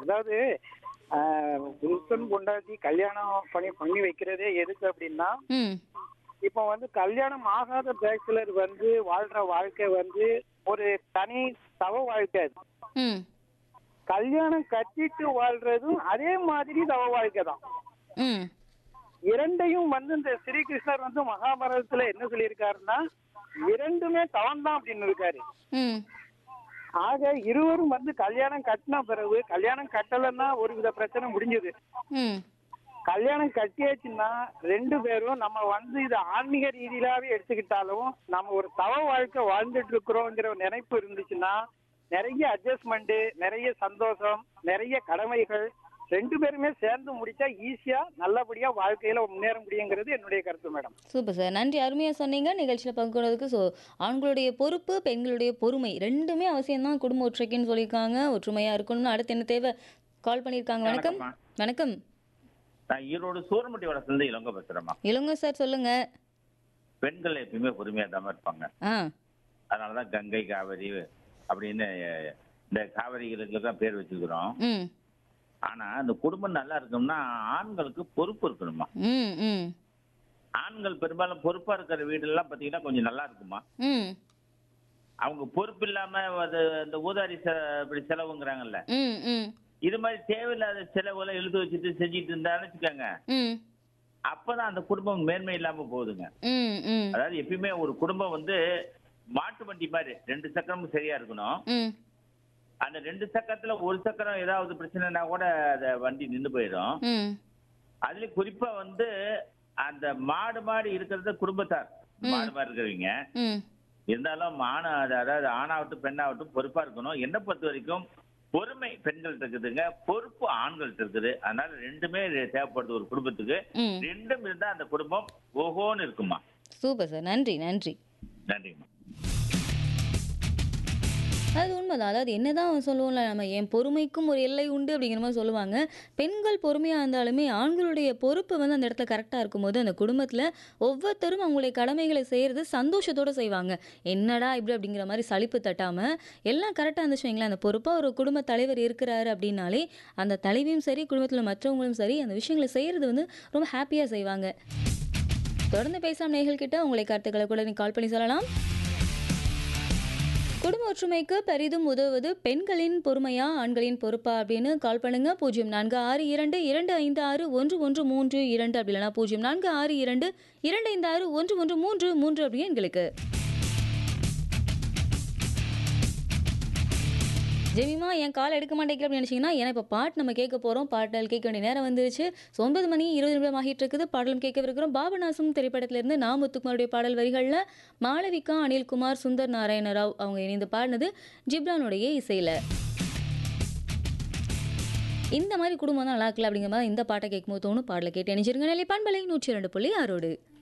அதாவது ஆஹ், புருஷன் பொண்டாட்டி கல்யாணம் பண்ணி பண்ணி வைக்கிறதே எதுக்கு அப்படின்னா ம் இப்போ வந்து கல்யாணம் ஆகாத பேச்சுலர் வந்து வாழ்ற வாழ்க்கை வந்து ஒரு தனி தவ வாழ்க்கை அது ம் கல்யாணம் கட்டிட்டு வாழ்றதும் அதே மாதிரி தவ வாழ்க்கை தான் ம் இரண்டையும் வந்து இந்த ஸ்ரீகிருஷ்ணர் வந்து மகாபாரதத்துல என்ன சொல்லியிருக்காருன்னா இரண்டுமே தவம் தான் அப்படின்னு இருக்காரு ம் ஆக இருவரும் வந்து கல்யாணம் கட்டின பிறகு கல்யாணம் கட்டலைன்னா ஒரு வித பிரச்சனை முடிஞ்சது ம் கல்யாணம் கட்டியாச்சுன்னா ரெண்டு பேரும் நம்ம வந்து இது ஆன்மீக ரீதியிலாவே எடுத்துக்கிட்டாலும் நம்ம ஒரு தவ வாழ்க்கை வாழ்ந்துட்டு இருக்கிறோங்கிற ஒரு நினைப்பு இருந்துச்சுன்னா நிறைய அட்ஜஸ்ட்மெண்ட் நிறைய சந்தோஷம் நிறைய கடமைகள் ரெண்டு பேருமே சேர்ந்து முடிச்சா ஈஸியா நல்லபடியா வாழ்க்கையில முன்னேற முடியுங்கிறது என்னுடைய கருத்து மேடம் சூப்பர் சார் நன்றி அருமையாக சொன்னீங்க நிகழ்ச்சியில் பங்குறதுக்கு ஸோ ஆண்களுடைய பொறுப்பு பெண்களுடைய பொறுமை ரெண்டுமே அவசியம்தான் குடும்ப ஒற்றுமைக்குன்னு சொல்லியிருக்காங்க ஒற்றுமையாக இருக்கணும்னு அடுத்து என்ன தேவை கால் பண்ணியிருக்காங்க வணக்கம் வணக்கம்மா. வணக்கம் நான் ஈரோடு சூரமட்டி வடத்துலேருந்து இளங்க பேசுறேம்மா இளங்க சார் சொல்லுங்க பெண்கள் எப்பயுமே பொறுமையா தான் இருப்பாங்க ஆ அதனாலதான் கங்கை காவிரி அப்படின்னு அஹ், இந்த காவிரிகளுக்கு தான் பேர் வச்சுக்கிறோம் ம் ஆனா அந்த குடும்பம் நல்லா இருக்கணும்னா ஆண்களுக்கு பொறுப்பு இருக்கணுமா ம் ம் ஆண்கள் பெரும்பாலும் பொறுப்பா இருக்கிற வீடுலாம் பாத்தீங்கன்னா கொஞ்சம் நல்லா இருக்குமா ம் அவங்க பொறுப்பு இல்லாம அது இந்த ஊதாரி செ- இப்படி செலவுங்கிறாங்கல்ல ம் ம் இது மாதிரி தேவையில்லாத செலவுகளை எழுதி வச்சுட்டு செஞ்சுட்டு இருந்தான்னு வச்சுக்கோங்க ம் அப்பதான் அந்த குடும்பம் மேன்மை இல்லாம போகுதுங்க ம் ம் அதாவது எப்பயுமே ஒரு குடும்பம் வந்து மாட்டு வண்டி மாதிரி ரெண்டு சக்கரமும் சரியா இருக்கணும் ம் அந்த ரெண்டு சக்கரத்துல ஒரு சக்கரம் ஏதாவது பிரச்சனைனா கூட அந்த வண்டி நின்று போயிடும் ம் அதுலயும் குறிப்பா வந்து அந்த மாடு மாடி இருக்கிறது குடும்பத்தார் மாடு மாதிரி இருக்கிறவங்க ம் இருந்தாலும் ஆண அதாவது ஆணாகட்டும் பெண்ணாகட்டும் பொறுப்பா இருக்கணும் என்னை பொறுத்த வரைக்கும் பொறுமை பெண்கள்ட்ட இருக்குதுங்க பொறுப்பு ஆண்கள்ட்ட இருக்குது அதனால ரெண்டுமே தேவைப்படுது ஒரு குடும்பத்துக்கு ம் ரெண்டும் இருந்தா அந்த குடும்பம் ஓஹோன்னு இருக்குமா சூப்பர் சார் நன்றி நன்றி நன்றிங்கம்மா அது உண்மைதான் அதாவது என்னதான் சொல்லுவோம்ல நம்ம என் பொறுமைக்கும் ஒரு எல்லை உண்டு அப்படிங்கிற மாதிரி சொல்லுவாங்க பெண்கள் பொறுமையாக இருந்தாலுமே ஆண்களுடைய பொறுப்பு வந்து அந்த இடத்துல கரெக்டாக இருக்கும்போது அந்த குடும்பத்தில் ஒவ்வொருத்தரும் அவங்களுடைய கடமைகளை செய்கிறது சந்தோஷத்தோடு செய்வாங்க என்னடா இப்படி அப்படிங்கிற மாதிரி சலிப்பு தட்டாமல் எல்லாம் கரெக்டாக இருந்துச்சு வைங்களேன் அந்த பொறுப்பாக ஒரு குடும்ப தலைவர் இருக்கிறாரு அப்படின்னாலே அந்த தலைவியும் சரி குடும்பத்தில் மற்றவங்களும் சரி அந்த விஷயங்களை செய்கிறது வந்து ரொம்ப ஹாப்பியாக செய்வாங்க தொடர்ந்து பேசாம நேயர்கள் கிட்ட உங்களை கருத்துக்களை கூட நீ கால் பண்ணி சொல்லலாம் குடும்ப ஒற்றுமைக்கு பெரிதும் உதவுவது பெண்களின் பொறுமையா ஆண்களின் பொறுப்பா அப்படின்னு கால் பண்ணுங்க பூஜ்ஜியம் நான்கு ஆறு இரண்டு இரண்டு ஐந்து ஆறு ஒன்று ஒன்று மூன்று இரண்டு அப்படி இல்லைனா பூஜ்ஜியம் நான்கு ஆறு இரண்டு இரண்டு ஐந்து ஆறு ஒன்று ஒன்று மூன்று மூன்று அப்படின்னு எங்களுக்கு ஜெமிமா என் கால் எடுக்க மாட்டேங்கிற அப்படின்னு நினச்சிங்கன்னா ஏன்னா இப்போ பாட்டு நம்ம கேட்க போகிறோம் பாடல் கேட்க வேண்டிய நேரம் வந்துருச்சு ஸோ ஒன்பது மணி இருபது நிமிடம் ஆகிட்டு இருக்குது பாடலும் கேட்கவிருக்கிறோம் பாபநாசம் திரைப்படத்திலிருந்து நா முத்துக்குமாருடைய பாடல் வரிகளில் மாளவிகா அனில்குமார் சுந்தர் நாராயண ராவ் அவங்க இணைந்து பாடினது ஜிப்ரானுடைய இசையில் இந்த மாதிரி குடும்பம் தான் நல்லா இருக்கல அப்படிங்கிற மாதிரி இந்த பாட்டை கேட்கும்போது தோணும் பாடலை கேட்டு அணிஞ்சிருங்க நிலை பண்பலை நூற்றி இரண்டு புள்ளி ஆறோடு